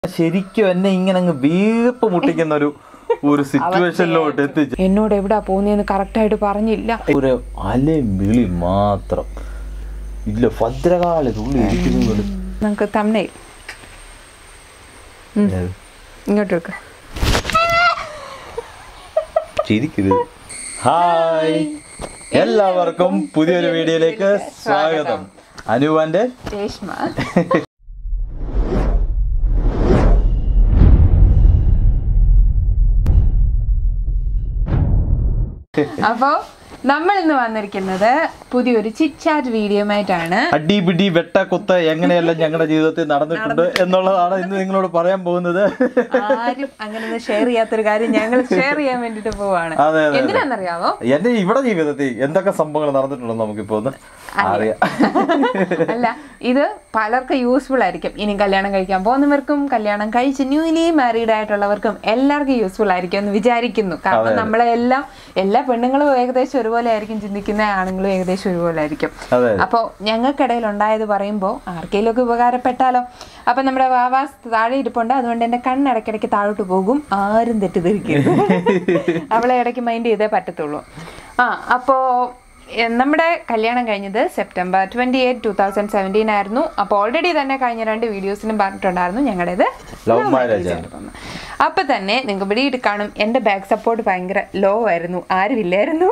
ശരിക്കും എന്നെ ഇങ്ങനെ അങ്ങ് വീർപ്പ് മുട്ടിക്കുന്ന ഒരു ഒരു സിറ്റുവേഷനിലോട്ട് എത്തിച്ചു എന്നോട് എവിടാ പോകുന്നതെന്ന് കറക്റ്റായിട്ട് പറഞ്ഞില്ല ഒരു അലയും വിളി മാത്രം ഇല്ല ഭദ്രകാലത്തുള്ളി ഇരിക്കുന്നത് നമുക്ക് തമ്മനേ ഇങ്ങോട്ട് എടുക്ക ചിരിക്കരുത് ഹായ് എല്ലാവർക്കും പുതിയൊരു വീഡിയോയിലേക്ക് സ്വാഗതം അനുവാന്റെ രേഷ്മ അപ്പോ നമ്മൾ ഇന്ന് വന്നിരിക്കുന്നത് പുതിയൊരു ചിറ്റാറ്റ് വീഡിയോമായിട്ടാണ് അടിപിടി വെട്ടക്കുത്ത് എങ്ങനെയെല്ലാം ഞങ്ങളുടെ ജീവിതത്തിൽ നടന്നിട്ടുണ്ട് എന്നുള്ളതാണ് ഇന്ന് നിങ്ങളോട് പറയാൻ പോകുന്നത് ആരും അങ്ങനെ ഷെയർ ചെയ്യാത്തൊരു കാര്യം ഞങ്ങൾ ഷെയർ ചെയ്യാൻ വേണ്ടിട്ട് പോവാണ് അതെ, അതെ. എന്തിനാന്നറിയാവോ എന്റെ ഇവിടെ ജീവിതത്തിൽ എന്തൊക്കെ സംഭവങ്ങൾ നടന്നിട്ടുണ്ടെന്ന് നമുക്കിപ്പോ ഒന്ന് അറിയാം അല്ല ഇത് പലർക്കും യൂസ്ഫുൾ ആയിരിക്കും ഇനി കല്യാണം കഴിക്കാൻ പോകുന്നവർക്കും കല്യാണം കഴിച്ച് ന്യൂലി മാരീഡ് ആയിട്ടുള്ളവർക്കും എല്ലാവർക്കും യൂസ്ഫുൾ ആയിരിക്കും എന്ന് വിചാരിക്കുന്നു കാരണം നമ്മളെ എല്ലാം എല്ലാ പെണ്ണുങ്ങളും ഏകദേശം ഒരുപോലെ ആയിരിക്കും ചിന്തിക്കുന്ന ആണുങ്ങളും ഏകദേശം ഒരുപോലെ ആയിരിക്കും അതെ അപ്പോൾ ഞങ്ങൾക്കിടയിൽ ഉണ്ടായത് പറയുമ്പോൾ ആർക്കെങ്കിലും ഒക്കെ ഉപകാരപ്പെട്ടാലോ അപ്പം നമ്മുടെ വാവാസ് താഴെ ഇരിപ്പുണ്ട് അതുകൊണ്ട് എൻ്റെ കണ്ണിടയ്ക്കിടയ്ക്ക് താഴോട്ട് പോകും ആരും തെറ്റിദ്ധരിക്കരുത് അവളെ ഇടയ്ക്ക് മൈൻഡ് ചെയ്തേ പറ്റത്തുള്ളൂ ആ അപ്പോൾ നമ്മുടെ കല്യാണം കഴിഞ്ഞത് September twenty eight two thousand seventeen ആയിരുന്നു അപ്പോൾ ഓൾറെഡി തന്നെ കഴിഞ്ഞ രണ്ട് വീഡിയോസിലും പറഞ്ഞിട്ടുണ്ടായിരുന്നു ഞങ്ങളുടേത് ലവ് മാരേജ് ആണ് ആയിരുന്നു. അപ്പൊ തന്നെ നിങ്ങൾക്ക് പിടിയിട്ട് കാണും എൻ്റെ ബാക്ക് സപ്പോർട്ട് ഭയങ്കര ലോ ആയിരുന്നു ആരുമില്ലായിരുന്നു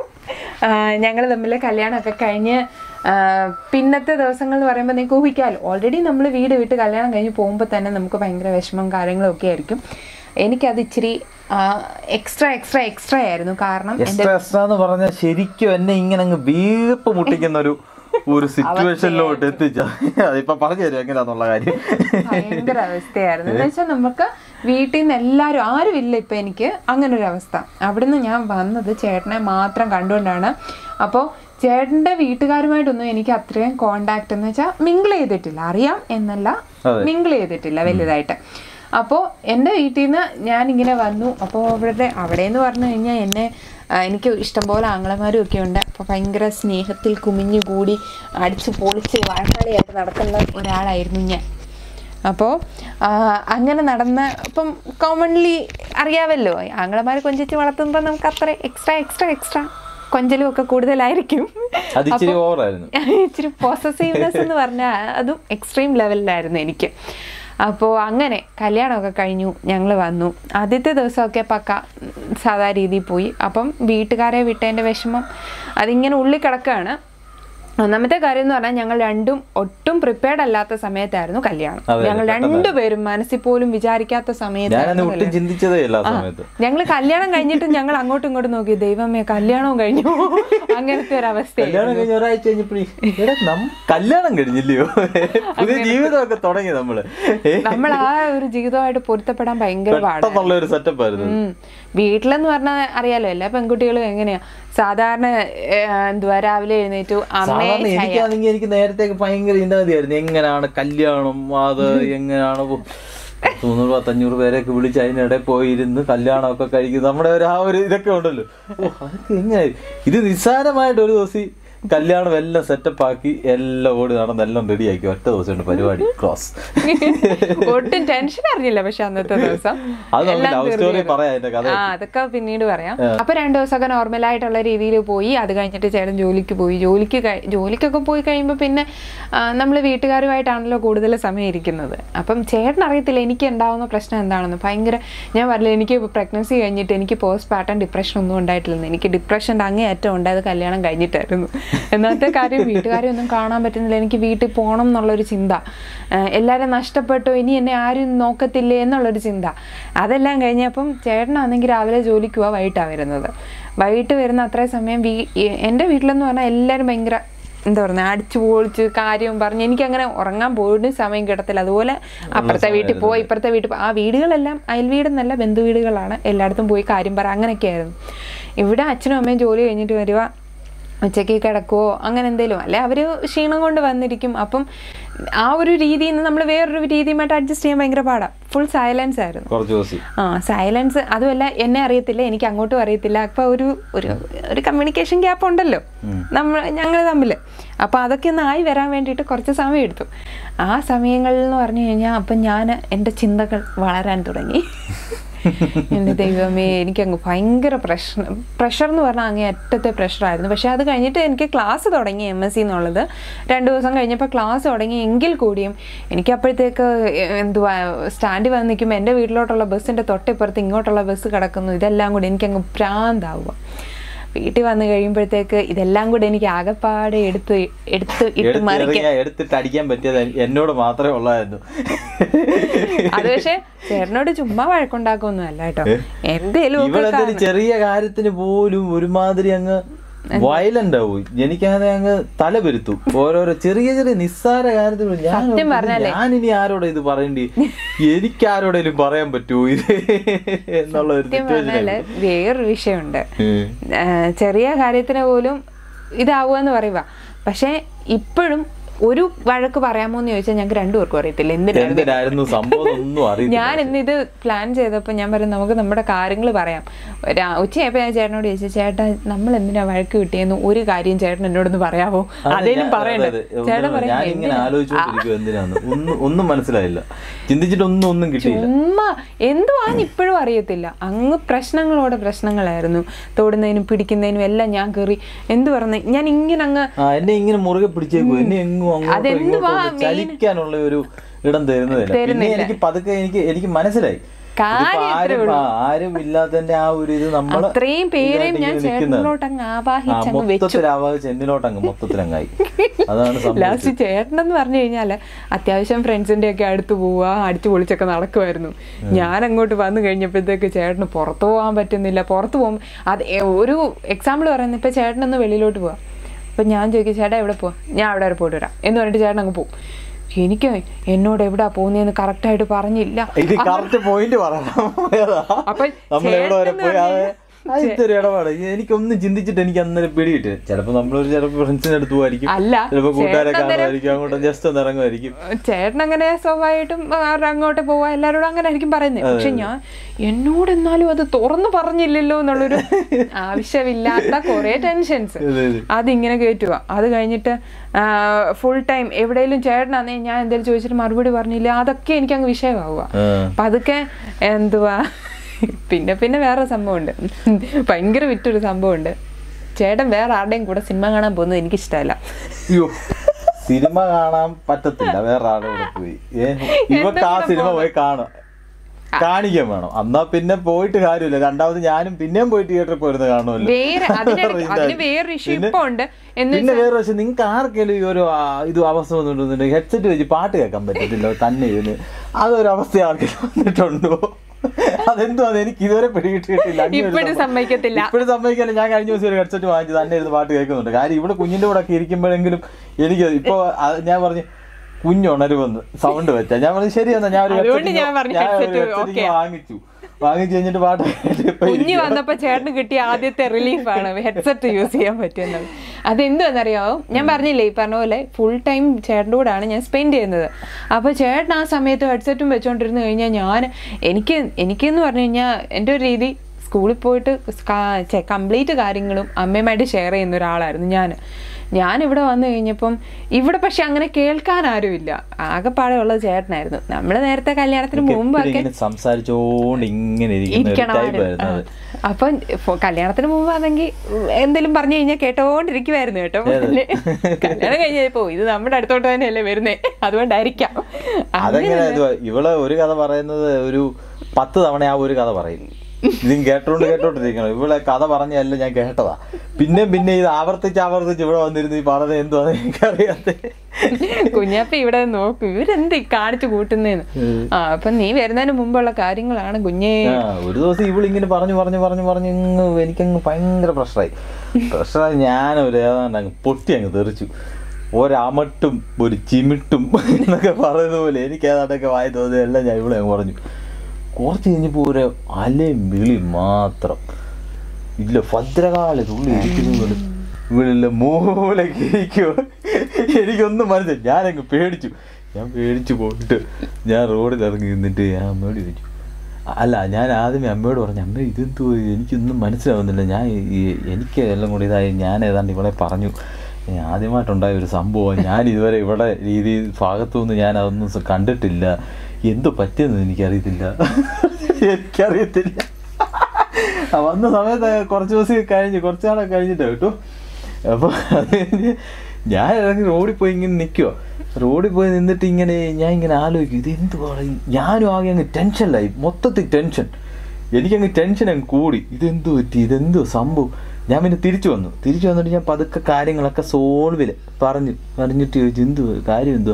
ഞങ്ങൾ തമ്മിൽ കല്യാണമൊക്കെ കഴിഞ്ഞ് ആ, പിന്നത്തെ ദിവസങ്ങൾ എന്ന് പറയുമ്പോൾ നിങ്ങൾക്ക് ഊഹിക്കാമല്ലോ ഓൾറെഡി നമ്മൾ വീട് വിട്ട് കല്യാണം കഴിഞ്ഞ് പോകുമ്പോൾ തന്നെ നമുക്ക് ഭയങ്കര വിഷമം കാര്യങ്ങളും ഒക്കെ ആയിരിക്കും എനിക്കത് ഇച്ചിരി എക്സ്ട്രാ എക്സ്ട്രാ എക്സ്ട്രാ ആയിരുന്നു കാരണം എക്സ്ട്രാ എക്സ്ട്രാ എന്ന് പറഞ്ഞാൽ ശരിക്കും എന്നെ ഇങ്ങനെ അങ്ങ് വീർപ്പ് മുട്ടിക്കുന്ന ഒരു ഒരു സിറ്റുവേഷനിലോട്ട് എത്തിച്ച അതിപ്പോ പറഞ്ഞു തരും എങ്ങനെയാന്നുള്ള കാര്യം ഭയങ്കര അവസ്ഥയായിരുന്നു എന്ന് വെച്ചാൽ നമുക്ക് വീട്ടിൽ നിന്ന് എല്ലാവരും ആരും ഇല്ല ഇപ്പൊ എനിക്ക് അങ്ങനെ ഒരു അവസ്ഥ അവിടുന്ന് ഞാൻ വന്നത് ചേട്ടനെ മാത്രം കണ്ടുകൊണ്ടാണ് അപ്പോൾ ചേട്ടന്റെ വീട്ടുകാരുമായിട്ടൊന്നും എനിക്ക് അത്രയും കോണ്ടാക്ട് എന്ന് വെച്ചാൽ മിങ്കിൾ ചെയ്തിട്ടില്ല അറിയാം എന്നല്ല അതെ. മിങ്കിൾ ചെയ്തിട്ടില്ല വലുതായിട്ട് അപ്പോൾ എൻ്റെ വീട്ടിൽ നിന്ന് ഞാനിങ്ങനെ വന്നു അപ്പോൾ അവിടെ അവിടെ എന്ന് പറഞ്ഞു കഴിഞ്ഞാൽ എന്നെ ആ, എനിക്ക് ഇഷ്ടംപോലെ ആങ്ങളമാരും ഒക്കെ ഉണ്ട് അപ്പോൾ ഭയങ്കര സ്നേഹത്തിൽ കുമിഞ്ഞു കൂടി അടിച്ച് പൊളിച്ച് വാഴക്കാളിയായിട്ട് നടക്കുന്ന ഒരാളായിരുന്നു ഞാൻ അപ്പോൾ അങ്ങനെ നടന്ന ഇപ്പം കോമൺലി അറിയാമല്ലോ ആങ്ങളമാരെ കൊഞ്ചിച്ച് വളർത്തുമ്പോൾ നമുക്ക് അത്ര എക്സ്ട്രാ എക്സ്ട്രാ എക്സ്ട്രാ കൊഞ്ചലും ഒക്കെ കൂടുതലായിരിക്കും അത് ഇച്ചിരി ഓവറായിരുന്നു ഇച്ചിരി പോസസീവ്നെസ് എന്ന് പറഞ്ഞാൽ അതും എക്സ്ട്രീം ലെവലിലായിരുന്നു എനിക്ക് അപ്പോൾ അങ്ങനെ കല്യാണമൊക്കെ കഴിഞ്ഞു ഞങ്ങൾ വന്നു ആദ്യത്തെ ദിവസമൊക്കെ പക്ക ഉം, സാധാ രീതിയിൽ പോയി അപ്പം വീട്ടുകാരെ വിട്ടതിൻ്റെ വിഷമം അതിങ്ങനെ ഉള്ളിൽ കിടക്കുകയാണ് ഒന്നാമത്തെ കാര്യം എന്ന് പറഞ്ഞാൽ ഞങ്ങൾ രണ്ടും ഒട്ടും പ്രിപ്പയർഡ് അല്ലാത്ത സമയത്തായിരുന്നു കല്യാണം അതെ, ഞങ്ങൾ രണ്ടുപേരും മനസ്സിൽ പോലും വിചാരിക്കാത്ത ഞാനന്ന് സമയത്തായിരുന്നു ഒട്ടും ചിന്തിച്ചതേ ഇല്ല ആ സമയത്ത് ഞങ്ങൾ കല്യാണം കഴിഞ്ഞിട്ട് ഞങ്ങൾ അങ്ങോട്ടും ഇങ്ങോട്ടും നോക്കി ദൈവമേ കല്യാണവും കഴിഞ്ഞു അങ്ങനത്തെ ഒരു അവസ്ഥയായിരുന്നു കല്യാണം കഴിഞ്ഞ ഒരാഴ്ച കഴിഞ്ഞപ്പോഴേ എടാ നം കല്യാണം കഴിഞ്ഞില്ലയോ പുതിയ ജീവിതമൊക്കെ തുടങ്ങി നമ്മള് ഏ, നമ്മൾ ആ ഒരു ജീവിതമായിട്ട് പൊരുത്തപ്പെടാൻ ഭയങ്കര പാടാണ് പെട്ടെന്നുള്ള ഒരു സെറ്റപ്പ് ആയിരുന്നു ഉം. വീട്ടിലെന്ന് പറഞ്ഞാൽ അറിയാലോ എല്ലാ പെൺകുട്ടികളും എങ്ങനെയാ സാധാരണ ഏ, എന്തുവാ രാവിലെ എഴുന്നേറ്റു അമ്മയെ സാധാരണ എനിക്കാണെങ്കിൽ എനിക്ക് നേരത്തേക്ക് ഭയങ്കര ഇണ്ടാതിയായിരുന്നു എങ്ങനെയാണ് കല്യാണം അത് എങ്ങനെയാണ് പോ- മുന്നൂറ് പത്തഞ്ഞൂറ് പേരെയൊക്കെ വിളിച്ച് അതിനിടെ പോയിരുന്ന് കല്യാണമൊക്കെ കഴിക്കും നമ്മുടെ ഒരു ആ ഒരു ഇതൊക്കെ ഉണ്ടല്ലോ ഓ അതൊക്കെ എങ്ങനെ ഇത് നിസ്സാരമായിട്ട് ഒരു ദിവസം കല്യാണം എല്ലാം സെറ്റപ്പ് ആക്കി എല്ലാം ഓടി നടന്ന് എല്ലാം റെഡിയാക്കി ഒറ്റ ദിവസം ഉണ്ട് പരിപാടി ക്രോസ് ഒട്ടും ടെൻഷൻ അറിഞ്ഞില്ല പക്ഷെ അന്നത്തെ ദിവസം അത് നമുക്ക് എല്ലാം ലവ് തീർന്നു സ്റ്റോറി തീർന്നു. പറയാം അതിന്റെ കഥ ആ അതൊക്കെ പിന്നീട് പറയാം അപ്പൊ രണ്ടു ദിവസമൊക്കെ നോർമൽ ആയിട്ടുള്ള രീതിയിൽ പോയി അത് കഴിഞ്ഞിട്ട് ചേട്ടൻ ജോലിക്ക് പോയി ജോലിക്ക് കഴി- ജോലിക്കൊക്കെ പോയി കഴിയുമ്പോൾ പിന്നെ നമ്മൾ വീട്ടുകാരുമായിട്ടാണല്ലോ കൂടുതൽ സമയം ഇരിക്കുന്നത് അപ്പം ചേട്ടൻ അറിയത്തില്ല എനിക്ക് ഉണ്ടാവുന്ന പ്രശ്നം എന്താണെന്ന് ഭയങ്കര ഞാൻ പറഞ്ഞില്ല എനിക്ക് പ്രഗ്നൻസി കഴിഞ്ഞിട്ട് എനിക്ക് പോസ്റ്റ് പാർട്ടം ഡിപ്രഷൻ ഒന്നും ഉണ്ടായിട്ടില്ലെന്ന് എനിക്ക് ഡിപ്രഷൻ്റെ അങ്ങേയറ്റം ഉണ്ടായത് കല്യാണം കഴിഞ്ഞിട്ടായിരുന്നു എന്നാത്തെ കാര്യം വീട്ടുകാരെ ഒന്നും കാണാൻ പറ്റുന്നില്ല എനിക്ക് വീട്ടിൽ പോകണം എന്നുള്ളൊരു ചിന്ത ആഹ് എല്ലാവരും നഷ്ടപ്പെട്ടു ഇനി എന്നെ ആരും നോക്കത്തില്ലേ എന്നുള്ളൊരു ചിന്ത അതെല്ലാം കഴിഞ്ഞപ്പം ചേട്ടനാണെങ്കിൽ രാവിലെ ജോലിക്ക് പോവാ വൈകിട്ടാണ് വരുന്നത് വൈകിട്ട് വരുന്ന അത്രയും സമയം വീ എ- എൻ്റെ വീട്ടിലെന്ന് പറഞ്ഞാൽ എല്ലാവരും ഭയങ്കര എന്താ പറയുക അടിച്ചു പൊളിച്ച് കാര്യം പറഞ്ഞ് എനിക്കങ്ങനെ ഉറങ്ങാൻ പോലും സമയം കിട്ടത്തില്ല അതുപോലെ അപ്പുറത്തെ വീട്ടിൽ പോയി ഇപ്പുറത്തെ വീട്ടിൽ പോ- ആ വീടുകളെല്ലാം അയൽ വീടെന്നല്ല ബന്ധു വീടുകളാണ് എല്ലായിടത്തും പോയി കാര്യം പറ അങ്ങനെയൊക്കെയായിരുന്നു ഇവിടെ അച്ഛനും അമ്മയും ജോലി കഴിഞ്ഞിട്ട് വരിക ഉച്ചയ്ക്ക് കിടക്കുവോ അങ്ങനെ എന്തെങ്കിലും അല്ലെ അവർ ക്ഷീണം കൊണ്ട് വന്നിരിക്കും അപ്പം ആ ഒരു രീതിയിൽ നിന്ന് നമ്മൾ വേറൊരു രീതിയുമായിട്ട് അഡ്ജസ്റ്റ് ചെയ്യാൻ ഭയങ്കര പാടാണ് ഫുൾ സൈലൻസ് ആയിരുന്നു കുറച്ച് ദിവസം ആ സൈലൻസ് അതുമല്ല എന്നെ അറിയത്തില്ല എനിക്ക് അങ്ങോട്ടും അറിയത്തില്ല അപ്പൊ ഒരു ഒരു ഒരു കമ്മ്യൂണിക്കേഷൻ ഗ്യാപ്പ് ഉണ്ടല്ലോ നമ്മൾ ഞങ്ങൾ തമ്മിൽ അപ്പൊ അതൊക്കെ ഒന്ന് ആയി വരാൻ വേണ്ടിയിട്ട് കുറച്ച് സമയം എടുത്തു ആ സമയങ്ങളിൽ എന്ന് പറഞ്ഞു കഴിഞ്ഞാൽ അപ്പം ഞാൻ എൻ്റെ ചിന്തകൾ വളരാൻ തുടങ്ങി എൻ്റെ ദൈവമേ എനിക്കങ്ങ് ഭയങ്കര പ്രശ്നം പ്രഷർ എന്ന് പറഞ്ഞാൽ അങ്ങേ അറ്റത്തെ പ്രഷറായിരുന്നു പക്ഷേ അത് കഴിഞ്ഞിട്ട് എനിക്ക് ക്ലാസ് തുടങ്ങി എം എസ് സി എന്നുള്ളത് രണ്ട് ദിവസം കഴിഞ്ഞപ്പോൾ ക്ലാസ് തുടങ്ങി എങ്കിൽ കൂടിയും എനിക്ക് അപ്പോഴത്തേക്ക് എന്തുവാ സ്റ്റാൻഡിൽ വന്ന് നിൽക്കുമ്പോൾ എൻ്റെ വീട്ടിലോട്ടുള്ള ബസ്സിൻ്റെ തൊട്ടിപ്പുറത്ത് ഇങ്ങോട്ടുള്ള ബസ് കിടക്കുന്നു ഇതെല്ലാം കൂടി എനിക്കങ്ങ് ഭ്രാന്താവുക വീട്ടിൽ വന്നു കഴിയുമ്പോഴത്തേക്ക് ഇതെല്ലാം കൂടി എനിക്ക് ആകെപ്പാടെ എടുത്ത് എടുത്ത് ഇട്ട് മറിക്കാൻ എടുത്തെറിയാ എടുത്തിട്ട് അടിക്കാൻ പറ്റിയത് എന്നോട് മാത്രമേ ഉള്ളായിരുന്നു അത് പക്ഷേ ചേട്ടനോട് ചുമ്മാ വഴക്കുണ്ടാക്കൊന്നും അല്ല കേട്ടോ എന്തേലും ഒക്കെ ഇവളെന്തൊരു ചെറിയ കാര്യത്തിന് പോലും ഒരുമാതിരി അങ്ങ് വയലന്റ് ആവും എനിക്കങ്ങനെ അങ്ങ് തല പെരുത്തു ഓരോരോ ചെറിയ ചെറിയ നിസ്സാര കാര്യത്തിൽ പോലും ഞാൻ സത്യം ഓർക്കും, പറഞ്ഞാലേ. ഞാൻ ഇനി ആരോടെ ഇത് പറയണ്ടി എനിക്ക് ആരോടെങ്കിലും പറയാൻ പറ്റുമോ ഇത് എന്നുള്ള ഒരു സത്യം പറഞ്ഞാല് വേറൊരു വിഷയമുണ്ട് ഉം. ആ, ചെറിയ കാര്യത്തിന് പോലും ഇതാവുക എന്ന് പറയുക പക്ഷെ ഇപ്പോഴും ഒരു വഴക്ക് പറയാമോ എന്ന് ചോദിച്ചാൽ ഞങ്ങൾക്ക് രണ്ടുപേർക്കും അറിയത്തില്ല എന്തിനാണ് എന്തിനായിരുന്നു സംഭവം ഒന്നും അറിയില്ല ഞാൻ ഇന്ന് ഇത് പ്ലാൻ ചെയ്തപ്പോൾ ഞാൻ പറയും നമുക്ക് നമ്മുടെ കാര്യങ്ങൾ പറയാം രാ- ഉച്ചയായപ്പോൾ ഞാൻ ചേട്ടനോട് ചോദിച്ചു ചേട്ടാ നമ്മൾ എന്തിനാ വഴക്ക് കിട്ടിയെന്ന് ഒരു കാര്യം ചേട്ടൻ എന്നോടൊന്ന് പറയാമോ അതെ, അതേലും ഞാൻ- പറയണ്ടേ അതെ, അതെ. ചേട്ടൻ ഒന്നും പറയും ഞാൻ ഇങ്ങനെ "എന്തിനാ?" ആലോചിച്ചോണ്ടിരിക്കും എന്തിനാന്ന് ഒന്നും ഒന്നും മനസ്സിലായില്ല ചിന്തിച്ചിട്ടൊന്നും ഒന്നും കിട്ടിയില്ല ചുമ്മാ എന്തുവാന്ന് ഇപ്പോഴും അറിയത്തില്ല അങ്ങ് പ്രശ്നങ്ങളോടെ പ്രശ്നങ്ങളായിരുന്നു തൊടുന്നതിനും പിടിക്കുന്നതിനും എല്ലാം ഞാൻ കയറി എന്ത് പറഞ്ഞു ഞാൻ ഇങ്ങനെ അങ്ങ് ആ എന്നെ ഇങ്ങനെ മുറുകെ പിടിച്ചേക്കും എന്നെ എങ്ങും അങ്ങോട്ടോ അതെന്തുവാ ഇങ്ങോട്ടോ ഒന്ന് ചലിക്കാനുള്ള ഒരു ഇടം തരുന്നതില്ല പിന്നെ എനിക്ക് പതുക്കെ എനിക്ക് എനിക്ക് മനസ്സിലായി ഇതിപ്പോ ആരും ആ, ആരും ഇല്ലാത്തതിന്റെ ആ ഒരു ഇത് നമ്മൾ അത്രയും പേരെയും ഞാൻ ചേട്ടനിലോട്ട് അങ്ങ് ആവാഹിച്ചങ്ങ് വെച്ചു മൊത്തത്തിലാവാതെ ചെന്നിലോട്ട് അങ്ങ് മൊത്തത്തിലങ്ങായി അതാണ് സംഭവം ലാസ്റ്റ് ചേട്ടനെന്ന് പറഞ്ഞു കഴിഞ്ഞാൽ അത്യാവശ്യം ഫ്രണ്ട്സിന്റെ ഒക്കെ അടുത്ത് പോവുക അടിച്ചു പൊളിച്ചൊക്കെ നടക്കുമായിരുന്നു ഞാൻ അങ്ങോട്ട് വന്നു കഴിഞ്ഞപ്പോഴത്തേക്ക് ചേട്ടന് പുറത്തു പോകാൻ പറ്റുന്നില്ല പുറത്ത് പോകും അത് എ- ഒരു എക്സാമ്പിൾ പറയുന്നത് ഇപ്പൊ ചേട്ടനൊന്ന് വെളിയിലോട്ട് പോവാം അപ്പൊ ഞാൻ ചോദിക്കും ചേട്ടാ എവിടെ പോവാ ഞാൻ അവിടെ വരെ പോയിട്ട് വരാം എന്ന് പറഞ്ഞിട്ട് ചേട്ടൻ അങ്ങ് പോകും എനിക്ക് എന്നോട് എവിടാ പോകുന്നതെന്ന് കറക്റ്റായിട്ട് പറഞ്ഞില്ല ഇത് കറക്റ്റ് പോയിന്റ് പറയണം ഏതാ? അപ്പൊ നമ്മൾ എവിടെ വരെ ചേട്ടനെന്ന് പോയി അത് പറഞ്ഞാ- അത് ഇതൊരു ഇടപാട് എനിക്കൊന്നും ചിന്തിച്ചിട്ട് എനിക്ക് അന്നേരം പിടികിട്ട് ചിലപ്പോ നമ്മളൊരു ചിലപ്പോ ഫ്രണ്ട്സിന്റെ അടുത്ത് പോയിരിക്കും അല്ല, ചിലപ്പോ കൂട്ടുകാരെ ചേട്ടൻ അന്നേരം- കാണുമായിരിക്കും അങ്ങോട്ട് ജസ്റ്റ് ഒന്ന് ഇറങ്ങുമായിരിക്കും ചേട്ടൻ അങ്ങനെ സ്വാഭാവികമായിട്ടും ആരുടെ അങ്ങോട്ട് പോവാ എല്ലാവരോടും അങ്ങനെ ആയിരിക്കും പറയുന്നത് പക്ഷെ ഞാൻ എന്നോട് എന്നാലും അത് തുറന്നു പറഞ്ഞില്ലല്ലോ എന്നുള്ളൊരു ആവശ്യമില്ലാത്ത കുറെ ടെൻഷൻസ് അതെ, അതെ. അതിങ്ങനെ കയറ്റുക അത് കഴിഞ്ഞിട്ട് ഫുൾ ടൈം എവിടെയെങ്കിലും ചേട്ടനാന്നേ ഞാൻ എന്തെങ്കിലും ചോദിച്ചിട്ട് മറുപടി പറഞ്ഞില്ല അതൊക്കെ എനിക്ക് അങ്ങ് വിഷയമാവുക ആ. പതുക്കെ എന്തുവാ പിന്നെ പിന്നെ വേറെ സംഭവമുണ്ട് ഭയങ്കര വിറ്റൊരു സംഭവമുണ്ട് ചേട്ടൻ വേറെ ആരുടെയും കൂടെ സിനിമ കാണാൻ പോകുന്നത് എനിക്കിഷ്ടമല്ല അയ്യോ സിനിമ കാണാൻ പറ്റത്തില്ല വേറെ ആളുടെ കൂടെ പോയി ഏ ഇവക്ക് ആ സിനിമ പോയി കാണാം കാണിക്കാൻ വേണം എന്നാ പിന്നെ പോയിട്ട് കാര്യമില്ല രണ്ടാമത് ഞാനും പിന്നെയും പോയി തിയേറ്ററിൽ പോയിരുന്ന് കാണുമല്ലോ വേറെ അതിനിടയ്ക്ക് അതിന് വേറൊരു ഇഷ്യൂ പിന്നെ- ഇപ്പൊ ഉണ്ട് എന്ന് പിന്നെ വേറെ പക്ഷെ നിങ്ങൾക്ക് ആർക്കെങ്കിലും ഈ ഒരു ആ, ഇത് അവസ്ഥ വന്നിട്ടുണ്ടെങ്കിൽ ഹെഡ്സെറ്റ് വെച്ച് പാട്ട് കേൾക്കാൻ പറ്റത്തില്ല തന്നെ ഇതിന് അതൊരു അവസ്ഥ ആർക്കെങ്കിലും വന്നിട്ടുണ്ടോ അതെന്തുവാ എനിക്ക് ഇതുവരെ പിടികിട്ടിയിട്ടില്ല അങ്ങനെ ഒരു ഇപ്പോഴും സംഭവം. സമ്മതിക്കത്തില്ല ഇപ്പോഴും സമ്മതിക്കാനും ഞാൻ കഴിഞ്ഞ ദിവസം ഒരു ഹെഡ്സെറ്റ് വാങ്ങിച്ച് തന്നെ ഇരുന്ന് പാട്ട് കേൾക്കുന്നുണ്ട് കാര്യം ഇവിടെ കുഞ്ഞിന്റെ കൂടെ ഒക്കെ ഇരിക്കുമ്പോഴെങ്കിലും എനിക്ക് ഇപ്പൊ അത് ഞാൻ പറഞ്ഞു കുഞ്ഞുണരുവെന്ന് സൗണ്ട് വെച്ചാ ഞാൻ പറഞ്ഞു ശരി എന്നാ ഞാൻ ഒരു അതുകൊണ്ട് headset ഞാൻ പറഞ്ഞു ഞാൻ ഒരു headset headset okay. വാങ്ങിച്ചു വാങ്ങിച്ചു കഴിഞ്ഞിട്ട് പാട്ട് കേട്ടിട്ട് ഇപ്പൊ കുഞ്ഞ് ഇരിക്കുവാ. വന്നപ്പോ ചേട്ടന് കിട്ടിയ ആദ്യത്തെ റിലീഫാണ് ഹെഡ്സെറ്റ് യൂസ് ചെയ്യാൻ പറ്റുന്നത് അതെന്താണെന്നറിയാമോ ഞാൻ പറഞ്ഞില്ലേ ഈ പറഞ്ഞ പോലെ ഫുൾ ടൈം ചേട്ടൻ്റെ കൂടെയാണ് ഞാൻ സ്പെൻഡ് ചെയ്യുന്നത് അപ്പോൾ ചേട്ടൻ ആ സമയത്ത് ഹെഡ്സെറ്റും വെച്ചോണ്ടിരുന്ന് കഴിഞ്ഞാൽ ഞാൻ എനിക്ക് എനിക്കെന്ന് പറഞ്ഞു കഴിഞ്ഞാൽ എൻ്റെ ഒരു രീതി സ്കൂളിൽ പോയിട്ട് കംപ്ലീറ്റ് കാര്യങ്ങളും അമ്മയുമായിട്ട് ഷെയർ ചെയ്യുന്ന ഒരാളായിരുന്നു ഞാൻ ഞാൻ ഇവിടെ വന്നു കഴിഞ്ഞപ്പം ഇവിടെ പക്ഷെ അങ്ങനെ കേൾക്കാൻ ആരുമില്ല ആകെപ്പാടെ ഉള്ളത് ചേട്ടനായിരുന്നു നമ്മൾ നേരത്തെ കല്യാണത്തിന് എപ്പോഴും മുമ്പൊക്കെ ഇങ്ങനെ സംസാരിച്ചോണ്ട് ഇങ്ങനെ ഇരിക്കുന്ന ഒരു ടൈപ്പ് ആയിരുന്നു അത് ഇരിക്കണമായിരുന്നു അപ്പം ഫോ- കല്യാണത്തിന് മുമ്പ് ആണെങ്കിൽ എന്തെങ്കിലും പറഞ്ഞു കഴിഞ്ഞാൽ കേട്ടോണ്ടിരിക്കുവായിരുന്നു കേട്ടോ കല്യാണം കഴിഞ്ഞപ്പോ ഇത് നമ്മുടെ അടുത്തോട്ട് തന്നെയല്ലേ വരുന്നേ അതുകൊണ്ടായിരിക്കാം അതെങ്ങനെ ഇത് ഇവള് ഒരു കഥ പറയുന്നത് ഒരു പത്ത് തവണ ആ ഒരു കഥ പറയും ഇതും കേട്ടോണ്ട് കേട്ടോണ്ടിരിക്കണം ഇവളെ കഥ പറഞ്ഞല്ല ഞാൻ കേട്ടതാ പിന്നെ പിന്നെ ഇത് ആവർത്തിച്ച് ആവർത്തിച്ച് ഇവിടെ വന്നിരുന്നു ഈ പറഞ്ഞത് എന്തുവാന്ന് എനിക്കറിയാത്ത കുഞ്ഞാപ്പ ഇവിടെ നോക്കും ഇവരെന്ത് ഈ കാണിച്ചു കൂട്ടുന്നേന്ന് ആ അപ്പൊ നീ വരുന്നതിന് മുമ്പുള്ള കാര്യങ്ങളാണ് കുഞ്ഞേ ആ ഒരു ദിവസം ഇവളിങ്ങനെ പറഞ്ഞു പറഞ്ഞു പറഞ്ഞു പറഞ്ഞു ഇങ്ങ് എനിക്കങ്ങ് ഭയങ്കര പ്രഷറായി പ്രഷറായി ഞാനൊരു ഏതാണ്ട് അങ്ങ് പൊട്ടി അങ്ങ് തെറിച്ചു ഒരമട്ടും ഒരു ചിമിട്ടും എന്നൊക്കെ പറയുന്ന പോലെ എനിക്ക് ഏതാണ്ടൊക്കെ വായി തോന്നിയതെല്ലാം ഞാൻ ഇവിടെ അങ്ങ് പറഞ്ഞു കുറച്ച് കഴിഞ്ഞപ്പോൾ ഒരു അലയും വിളി മാത്രം ഇല്ല ഭദ്രകാല തുള്ളി ഇരിക്കുന്നത് പോലെ ഇവിടെ മൂലക്ക് ഇരിക്കുവോ എനിക്കൊന്നും മനസ്സിലായി ഞാനങ്ങ് പേടിച്ചു ഞാൻ പേടിച്ചു പോയിട്ട് ഞാൻ റോഡിൽ ഇറങ്ങി നിന്നിട്ട് ഞാൻ അമ്മയോട് ചോദിച്ചു അല്ല ഞാൻ ആദ്യമേ അമ്മയോട് പറഞ്ഞു അമ്മ ഇതെന്തോ എനിക്കൊന്നും മനസ്സിലാവുന്നില്ല ഞാൻ ഈ- എനിക്ക് എല്ലാം കൂടി ഇതായി ഞാൻ ഏതാണ്ട് ഇവളെ പറഞ്ഞു ഏ, ആദ്യമായിട്ടുണ്ടായ ഒരു സംഭവം ഞാൻ ഇതുവരെ ഇവിടെ രീതി ഭാഗത്തുനിന്ന് ഞാൻ അതൊന്നും സ- കണ്ടിട്ടില്ല എന്തോ പറ്റിയെന്ന് എനിക്കറിയത്തില്ല എനിക്കറിയത്തില്ല ആ വന്ന സമയത്ത് കുറച്ച് ദിവസം കഴിഞ്ഞ് കുറച്ച് നാളൊക്കെ കഴിഞ്ഞിട്ട് കേട്ടോ അപ്പോൾ അത് കഴിഞ്ഞ് ഞാൻ ഇറങ്ങി റോഡിൽ പോയി ഇങ്ങനെ നിൽക്കുവോ റോഡിൽ പോയി നിന്നിട്ട് ഇങ്ങനെ ഞാൻ ഇങ്ങനെ ആലോചിക്കും ഇത് എന്തുവാണ് ഞാനും ആകെ അങ്ങ് ടെൻഷനിലായി മൊത്തത്തിൽ ടെൻഷൻ എനിക്കങ്ങ് ടെൻഷൻ അങ്ങ് കൂടി ഇതെന്തു പറ്റി ഇതെന്തോ സംഭവം ഞാൻ പിന്നെ തിരിച്ചു വന്നു തിരിച്ചു വന്നിട്ട് ഞാൻ പതുക്കെ കാര്യങ്ങളൊക്കെ സോൾവിൽ പറഞ്ഞു പറഞ്ഞിട്ട് ചോദിച്ചു എന്തുവാ കാര്യം എന്തോ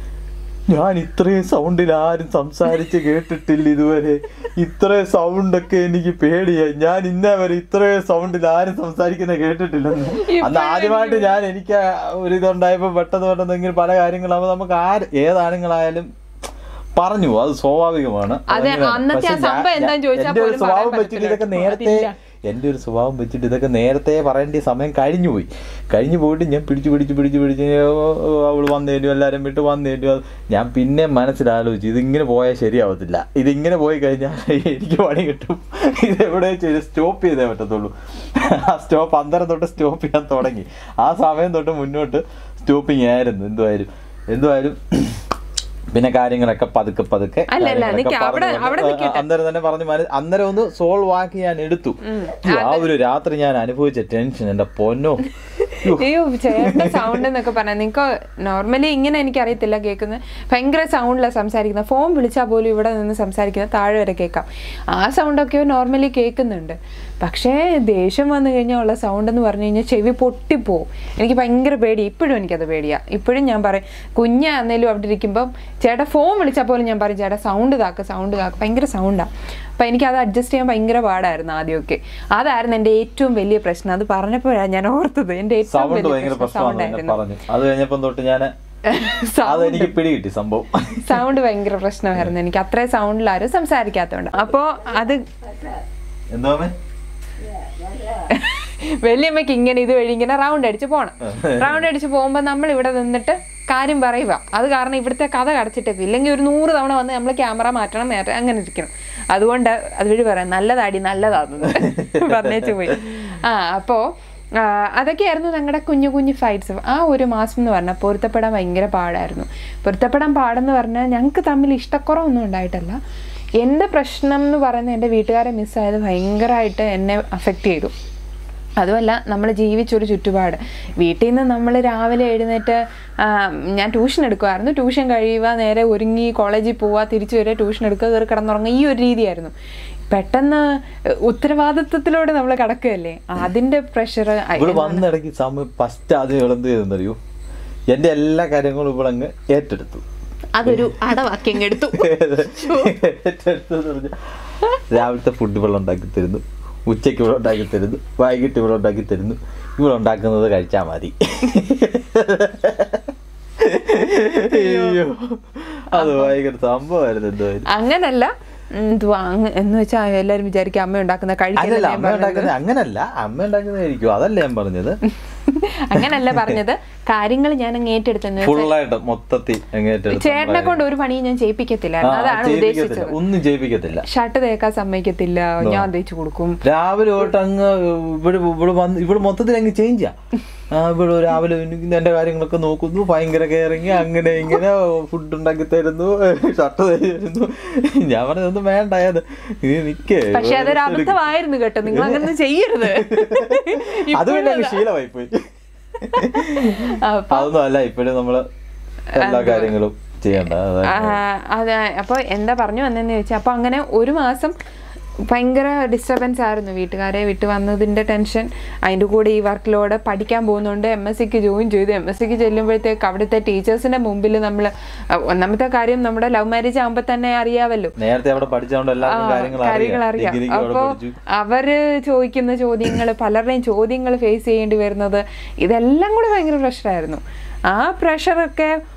ഞാൻ ഇത്രയും സൗണ്ടിൽ ആരും സംസാരിച്ച് കേട്ടിട്ടില്ല ഇതുവരെ ഇത്രയും സൗണ്ടൊക്കെ എനിക്ക് പേടിയായി ഞാൻ ഇന്നേ വരെ ഇത്രയും സൗണ്ടിൽ ആരും സംസാരിക്കുന്ന കേട്ടിട്ടില്ലെന്ന് അന്ന് ആദ്യമായിട്ട് ഞാൻ എനിക്ക് ആ ഒരു ഇതുണ്ടായപ്പോ പെട്ടെന്ന് പെട്ടെന്ന് ഇങ്ങനെ പല കാര്യങ്ങളാകുമ്പോൾ നമുക്ക് ആര് ഏതാണുങ്ങളായാലും പറഞ്ഞു അത് സ്വാഭാവികമാണ് അതെ, അങ്ങനെയാണ്. അന്നത്തെ ആ പക്ഷെ ഞാൻ- സംഭവം എന്താന്ന് ചോദിച്ചാൽ എൻ്റെ ഒരു പോലും സ്വഭാവം പറയാൻ വെച്ചിട്ട് ഇതൊക്കെ പറ്റത്തില്ല. നേരത്തെ അതില്ല. എൻ്റെ ഒരു സ്വഭാവം വെച്ചിട്ട് ഇതൊക്കെ നേരത്തെ പറയേണ്ട സമയം കഴിഞ്ഞു പോയി കഴിഞ്ഞു പോയിട്ട് ഞാൻ പിടിച്ചു പിടിച്ച് പിടിച്ച് പിടിച്ച് അവൾ വന്നേരും എല്ലാവരും വിട്ട് വന്നേരും ഞാൻ പിന്നെ മനസ്സിലാലോചിച്ചു ഇതിങ്ങനെ പോയാൽ ശരിയാവത്തില്ല ഇതിങ്ങനെ പോയി കഴിഞ്ഞാൽ എനിക്ക് പണി കിട്ടും ഇത് എവിടെ വെച്ച് സ്റ്റോപ്പ് ചെയ്തേ പറ്റത്തുള്ളൂ ആ സ്റ്റോപ്പ് അന്തരം തൊട്ട് സ്റ്റോപ്പ് ചെയ്യാൻ തുടങ്ങി ആ സമയം തൊട്ട് മുന്നോട്ട് സ്റ്റോപ്പിംഗ് ആയിരുന്നു എന്തുമായാലും എന്തുമായാലും പിന്നെ കാര്യങ്ങളൊക്കെ പതുക്കെ പതുക്കെ അല്ല, അല്ല, കാര്യങ്ങളൊക്കെ നിക്ക് അവിടെ- പറഞ്ഞ് അവിടെ ആ, നിക്കട്ടെ. അന്നേരം തന്നെ പറഞ്ഞു മന- അന്നേരം ഒന്ന് സോൾവ് ആക്കി ഞാൻ എടുത്തു അയ്യോ, ആ ഒരു രാത്രി ഞാൻ അനുഭവിച്ച ടെൻഷൻ എന്റെ പൊന്നോ അയ്യോ, അയ്യോ ചേട്ടന്റെ സൗണ്ട് എന്നൊക്കെ പറഞ്ഞാൽ നിങ്ങൾക്ക് നോർമലി ഇങ്ങനെ എനിക്ക് അറിയത്തില്ല കേൾക്കുന്നത് ഭയങ്കര സൗണ്ടിലാണ് സംസാരിക്കുന്നത് ഫോൺ വിളിച്ചാൽ പോലും ഇവിടെ നിന്ന് സംസാരിക്കുന്നത് താഴെ വരെ കേൾക്കാം ആ സൗണ്ടൊക്കെ നോർമലി കേൾക്കുന്നുണ്ട് പക്ഷേ ദേഷ്യം വന്നു കഴിഞ്ഞാൽ ഉള്ള സൗണ്ട് എന്ന് പറഞ്ഞു കഴിഞ്ഞാൽ ചെവി പൊട്ടിപ്പോവും എനിക്ക് ഭയങ്കര പേടി ഇപ്പോഴും എനിക്കത് പേടിയാ ഇപ്പോഴും ഞാൻ പറയും കുഞ്ഞാന്നേലും അവിടെ ഇരിക്കുമ്പം ചേട്ടാ ഫോൺ വിളിച്ചാൽ പോലും ഞാൻ പറയും ചേട്ടാ സൗണ്ട് ഇതാക്ക് സൗണ്ട് ഇതാക്ക് ഭയങ്കര സൗണ്ടാണ് അപ്പം എനിക്ക് അത് അഡ്ജസ്റ്റ് ചെയ്യാൻ ഭയങ്കര പാടായിരുന്നു ആദ്യമൊക്കെ അതായിരുന്നു എൻ്റെ ഏറ്റവും വലിയ പ്രശ്നം അത് പറഞ്ഞപ്പോഴാണ് ഞാൻ ഓർത്തത് എൻ്റെ ഏറ്റവും സൗണ്ട് വലിയ ഭയങ്കര പ്രശ്നം പ്രശ്നമാണ് സൗണ്ട് എന്നെ ആയിരുന്നു പറഞ്ഞു അത് കഴിഞ്ഞപ്പം തൊട്ട് ഞാൻ അതെനിക്ക് പിടികിട്ടി സംഭവം സൗണ്ട് ഭയങ്കര പ്രശ്നമായിരുന്നു എനിക്ക് അത്രയും സൗണ്ടിൽ ആരും സംസാരിക്കാത്തതുകൊണ്ട് അപ്പോൾ അത് എന്തോ വലിയമ്മയ്ക്ക് ഇങ്ങനെ ഇത് വഴി ഇങ്ങനെ റൗണ്ട് അടിച്ച് പോകണം റൗണ്ട് അടിച്ച് പോകുമ്പോൾ നമ്മൾ ഇവിടെ നിന്നിട്ട് കാര്യം പറയുക അത് കാരണം ഇവിടുത്തെ കഥ കടച്ചിട്ടേക്കും ഇല്ലെങ്കിൽ ഒരു നൂറ് തവണ വന്ന് നമ്മൾ ക്യാമറ മാറ്റണം നേരെ അങ്ങനെ ഇരിക്കണം അതുകൊണ്ട് അതുവഴി പറയാം നല്ലതാടി നല്ലതാണെന്ന് പറഞ്ഞേച്ച് പോയി ആ അപ്പോൾ അതൊക്കെയായിരുന്നു ഞങ്ങളുടെ കുഞ്ഞു കുഞ്ഞു ഫൈറ്റ്സ് ആ ഒരു മാസം എന്ന് പറഞ്ഞാൽ പൊരുത്തപ്പെടാൻ ഭയങ്കര പാടായിരുന്നു പൊരുത്തപ്പെടാൻ പാടെന്ന് പറഞ്ഞാൽ ഞങ്ങൾക്ക് തമ്മിൽ ഇഷ്ടക്കുറവൊന്നും ഉണ്ടായിട്ടല്ല എൻ്റെ പ്രശ്നം എന്ന് പറയുന്നത് എൻ്റെ വീട്ടുകാരെ മിസ്സായത് ഭയങ്കരമായിട്ട് എന്നെ അഫക്റ്റ് ചെയ്തു അതുമല്ല നമ്മൾ ജീവിച്ചൊരു ചുറ്റുപാട് വീട്ടിൽ നിന്ന് നമ്മൾ രാവിലെ എഴുന്നേറ്റ് ആ, ഞാൻ ട്യൂഷൻ എടുക്കുമായിരുന്നു ട്യൂഷൻ കഴിയുക നേരെ ഒരുങ്ങി കോളേജിൽ പോവുക തിരിച്ചു വരിക ട്യൂഷൻ എടുക്കുക കയറി കിടന്നുറങ്ങുക ഈ ഒരു രീതിയായിരുന്നു പെട്ടെന്ന് ഉത്തരവാദിത്വത്തിലൂടെ നമ്മൾ കിടക്കുകയല്ലേ അതിൻ്റെ പ്രഷർ ഇവിടെ വന്നിടയ്ക്ക് സമയം ഫസ്റ്റ് ആദ്യം ഇവിടെ എന്ത് ചെയ്തെന്നറിയോ എന്റെ എല്ലാ കാര്യങ്ങളും ഇവിടെ അങ്ങ് ഏറ്റെടുത്തു അതൊരു അടവാക്കി അങ്ങ് എടുത്തു ഏറ്റെടുത്തെന്ന് പറഞ്ഞാ രാവിലത്തെ ഫുഡ് ഇവിടെ ഉണ്ടാക്കി തരുന്നു ഉച്ചയ്ക്ക് ഇവിടെ ഉണ്ടാക്കി തരുന്നു വൈകിട്ട് ഇവിടെ ഉണ്ടാക്കി തരുന്നു ഇവിടെ ഉണ്ടാക്കുന്നത് കഴിച്ചാൽ മതി അയ്യോ അത് ഭയങ്കര സംഭവമായിരുന്നു എന്തായാലും അങ്ങനല്ല എന്തുവാ അങ്ങ് എന്ന് വെച്ചാൽ എല്ലാവരും വിചാരിക്കും അമ്മ ഉണ്ടാക്കുന്ന അല്ലല്ല കഴിക്കലല്ലേ അമ്മ ഉണ്ടാക്കുന്നത് അങ്ങനല്ല അമ്മ ഉണ്ടാക്കുന്നതായിരിക്കും അതല്ല ഞാൻ പറഞ്ഞത് അങ്ങനല്ല പറഞ്ഞത് കാര്യങ്ങൾ ഞാൻ അങ്ങ് ഏറ്റെടുത്തെന്ന് വെച്ചാൽ ഫുള്ളായിട്ട് മൊത്തത്തിൽ അങ്ങ് ഏറ്റെടുത്ത് ചേട്ടനെ കൊണ്ട് ഒരു പണിയും ഞാൻ ആ, ചെയ്യിപ്പിക്കത്തില്ലായിരുന്നു അതാണ് ചെയ്യിപ്പിക്കത്തില്ല. ഉദ്ദേശിച്ചത് ഒന്നും ചെയ്യിപ്പിക്കത്തില്ല ഷർട്ട് തേക്കാൻ സമ്മതിക്കത്തില്ല ഞാൻ തേച്ചു കൊടുക്കും രാവിലെ തൊട്ട് അങ്ങ് ഇവിടെ ഇവിടെ വന്ന് ഇവിടെ മൊത്തത്തിൽ അങ്ങ് ചേഞ്ചാ ആ ഇവിടെ രാവിലെ എന്റെ കാര്യങ്ങളൊക്കെ നോക്കുന്നു ഭയങ്കര കെയറിങ് അങ്ങനെ ഇങ്ങനെ ഫുഡ് ഉണ്ടാക്കി തരുന്നു ഷർട്ട് തരുന്നു ഞാൻ പറഞ്ഞതൊന്നും വേണ്ട അത് നീ നിക്കേ പക്ഷെ അതൊരു അബദ്ധമായിരുന്നു കേട്ടോ നിങ്ങൾ അങ്ങനെ ചെയ്യരുത് അത് പിന്നെ അങ്ങ് ശീലമായി പോയി അപ്പൊ അതൊന്നും അല്ല ഇപ്പോഴും നമ്മള് എല്ലാ കാര്യങ്ങളും ചെയ്യണ്ട അതാ ആ, അതെ അപ്പോൾ എന്താ പറഞ്ഞു വന്നതെന്ന് ചോദിച്ചാൽ അപ്പോൾ അങ്ങനെ ഒരു മാസം ഭയങ്കര ഡിസ്റ്റർബൻസ് ആയിരുന്നു വീട്ടുകാരെ വിട്ട് വന്നതിൻ്റെ ടെൻഷൻ അതിൻ്റെ കൂടെ ഈ വർക്ക് ലോഡ് പഠിക്കാൻ പോകുന്നുണ്ട് എം എസ് സിക്ക് ജോയിൻ ചെയ്തു എം എസ് സിക്ക് ചെല്ലുമ്പോഴത്തേക്ക് അവിടുത്തെ ടീച്ചേഴ്സിൻ്റെ മുമ്പിൽ നമ്മൾ ഒന്നാമത്തെ കാര്യം നമ്മുടെ ലവ് മാരേജ് ആകുമ്പോൾ തന്നെ അറിയാമല്ലോ നേരത്തെ അവിടെ പഠിച്ചോണ്ട് എല്ലാവർക്കും കാര്യങ്ങൾ കാര്യങ്ങൾ അറിയാം അറിയാം ഡിഗ്രിക്ക് അവിടെ അപ്പോൾ പഠിച്ചു അവര് ചോദിക്കുന്ന ചോദ്യങ്ങൾ പലരുടെയും ചോദ്യങ്ങൾ ഫേസ് ചെയ്യേണ്ടി വരുന്നത് ഇതെല്ലാം കൂടെ ഭയങ്കര പ്രഷറായിരുന്നു ആ പ്രഷറൊക്കെ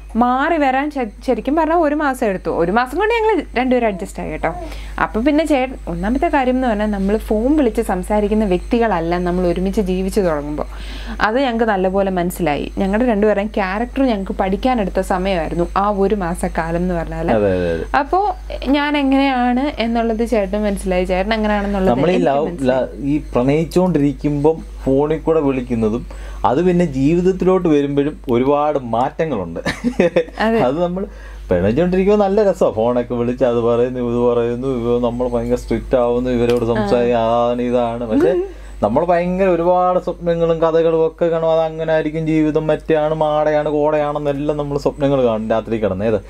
മാറി വരാൻ ശ- ശരിക്കും പറഞ്ഞാൽ ഒരു മാസം എടുത്തു ഒരു മാസം കൊണ്ട് ഞങ്ങൾ രണ്ടുപേരും അഡ്ജസ്റ്റ് ആയി കേട്ടോ അപ്പം പിന്നെ ചേട്ടൻ ഒന്നാമത്തെ കാര്യം എന്ന് പറഞ്ഞാൽ നമ്മൾ ഫോൺ വിളിച്ച് സംസാരിക്കുന്ന വ്യക്തികളല്ല നമ്മൾ ഒരുമിച്ച് ജീവിച്ചു തുടങ്ങുമ്പോൾ അത് ഞങ്ങൾക്ക് നല്ലപോലെ മനസ്സിലായി ഞങ്ങളുടെ രണ്ടുപേരെയും ക്യാരക്ടർ ഞങ്ങൾക്ക് പഠിക്കാനെടുത്ത സമയമായിരുന്നു ആ ഒരു മാസക്കാലം എന്ന് പറഞ്ഞാൽ അതെ അതെ അതെ അപ്പോൾ ഞാൻ എങ്ങനെയാണ് എന്നുള്ളത് ചേട്ടൻ മനസ്സിലായി ചേട്ടൻ എങ്ങനെയാണെന്നുള്ളത് നമ്മൾ ഈ എനിക്ക് ലവ് ല- ഈ പ്രണയിച്ചുകൊണ്ടിരിക്കുമ്പം ഫോണിൽ കൂടെ വിളിക്കുന്നതും അത് പിന്നെ ജീവിതത്തിലോട്ട് വരുമ്പോഴും ഒരുപാട് മാറ്റങ്ങളുണ്ട് അത് നമ്മൾ പ്രണയിച്ചുകൊണ്ടിരിക്കുമ്പോൾ നല്ല രസമാണ് ഫോണൊക്കെ വിളിച്ച് അത് പറയുന്നു ഇത് പറയുന്നു ഇവ നമ്മൾ ഭയങ്കര സ്ട്രിക്റ്റ് ആവുന്നു ഇവരോട് സംസാരിക്കുക അതാണ് ഇതാണ് പക്ഷെ നമ്മൾ ഭയങ്കര ഒരുപാട് സ്വപ്നങ്ങളും കഥകളും ഒക്കെ കാണും അത് അങ്ങനെ ആയിരിക്കും ജീവിതം മറ്റാണ് മാടയാണ് കോടയാണെന്നെല്ലാം നമ്മൾ സ്വപ്നങ്ങൾ കാണും രാത്രി കിടന്ന് ഏത്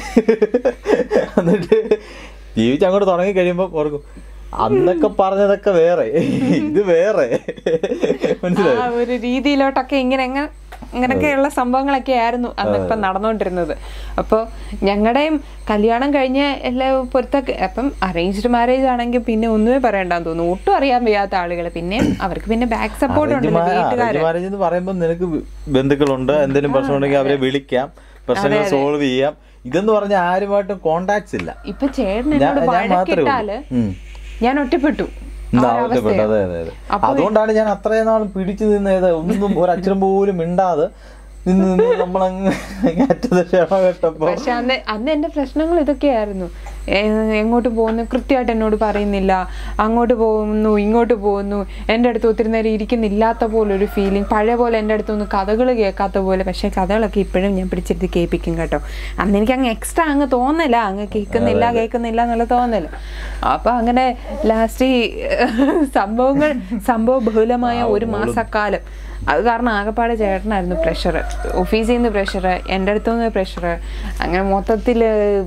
എന്നിട്ട് ജീവിച്ച് അങ്ങോട്ട് തുടങ്ങി കഴിയുമ്പോൾ ഓർക്കും അന്നൊക്കെ പറഞ്ഞതൊക്കെ വേറെ ഇത് വേറെ മനസ്സിലായി ആ ഒരു രീതിയിലോട്ടൊക്കെ ഇങ്ങനെ അങ്ങനെ ഇങ്ങനെയൊക്കെയുള്ള സംഭവങ്ങളൊക്കെ ആയിരുന്നു അന്നിപ്പം നടന്നുകൊണ്ടിരുന്നത് അപ്പോൾ ഞങ്ങളുടെയും കല്യാണം കഴിഞ്ഞ എല്ലാ പൊരുത്തൊക്കെ അപ്പം അറേഞ്ച്ഡ് മാരേജ് ആണെങ്കിൽ പിന്നെ ഒന്നുമേ പറയണ്ടെന്ന് തോന്നുന്നു ഒട്ടും അറിയാൻ വയ്യാത്ത ആളുകൾ പിന്നെ അവർക്ക് പിന്നെ ബാക്ക് സപ്പോർട്ട് ഉണ്ടല്ലോ വീട്ടുകാർ മാരേജ് എന്ന് പറയുമ്പോൾ നിനക്ക് ബന്ധുക്കളുണ്ട് എന്തെങ്കിലും പ്രശ്നമുണ്ടെങ്കിൽ അവരെ വിളിക്കാം പ്രശ്നങ്ങൾ സോൾവ് ചെയ്യാം ഇതെന്ന് പറഞ്ഞാൽ ആരുമായിട്ടും കോണ്ടാക്ട്സ് ഇല്ല ഇപ്പൊ ചേട്ടൻ ഞാൻ- എന്നോട് ഞാൻ മാത്രമേ ഉള്ളൂ. വഴക്കിട്ടാല് ഉം. ഞാൻ ഒറ്റപ്പെട്ടു ആ ഒരു ആവശ്യപ്പെട്ടു അവസ്ഥയാ. അതെ അതെ അതെ അതുകൊണ്ടാണ് ഞാൻ അത്രയും നാളും പിടിച്ചു നിന്നത് ഒന്നും ഒരക്ഷരം പോലും മിണ്ടാതെ നിന്ന് നിന്ന് നമ്മളങ്ങ് അറ്റത്തെ ക്ഷമ കേട്ടപ്പോ പക്ഷെ അന്ന് അന്ന് എന്റെ പ്രശ്നങ്ങൾ ഇതൊക്കെയായിരുന്നു ഏ, എങ്ങോട്ട് പോകുന്നു കൃത്യമായിട്ട് എന്നോട് പറയുന്നില്ല അങ്ങോട്ട് പോകുന്നു ഇങ്ങോട്ട് പോകുന്നു എൻ്റെ അടുത്ത് ഒത്തിരി നേരം ഇരിക്കുന്നില്ലാത്ത പോലെ ഒരു ഫീലിംഗ് പഴയ പോലെ എൻ്റെ അടുത്തൊന്നും കഥകൾ കേൾക്കാത്ത പോലെ പക്ഷേ കഥകളൊക്കെ ഇപ്പോഴും ഞാൻ പിടിച്ചെടുത്ത് കേൾപ്പിക്കും കേട്ടോ അന്ന് എനിക്ക് അങ്ങ് എക്സ്ട്രാ അങ്ങ് തോന്നില്ല അങ്ങ് കേൾക്കുന്നില്ല കേൾക്കുന്നില്ല എന്നുള്ള തോന്നല് അപ്പൊ അങ്ങനെ ലാസ്റ്റ് സംഭവങ്ങൾ സംഭവ ബഹുലമായ ഒരു മാസക്കാലം അത് കാരണം ആകെപ്പാടെ ചേട്ടനായിരുന്നു പ്രഷർ ഓഫീസിൽ നിന്ന് പ്രഷർ എൻ്റെ അടുത്തു നിന്ന് പ്രഷർ അങ്ങനെ മൊത്തത്തിൽ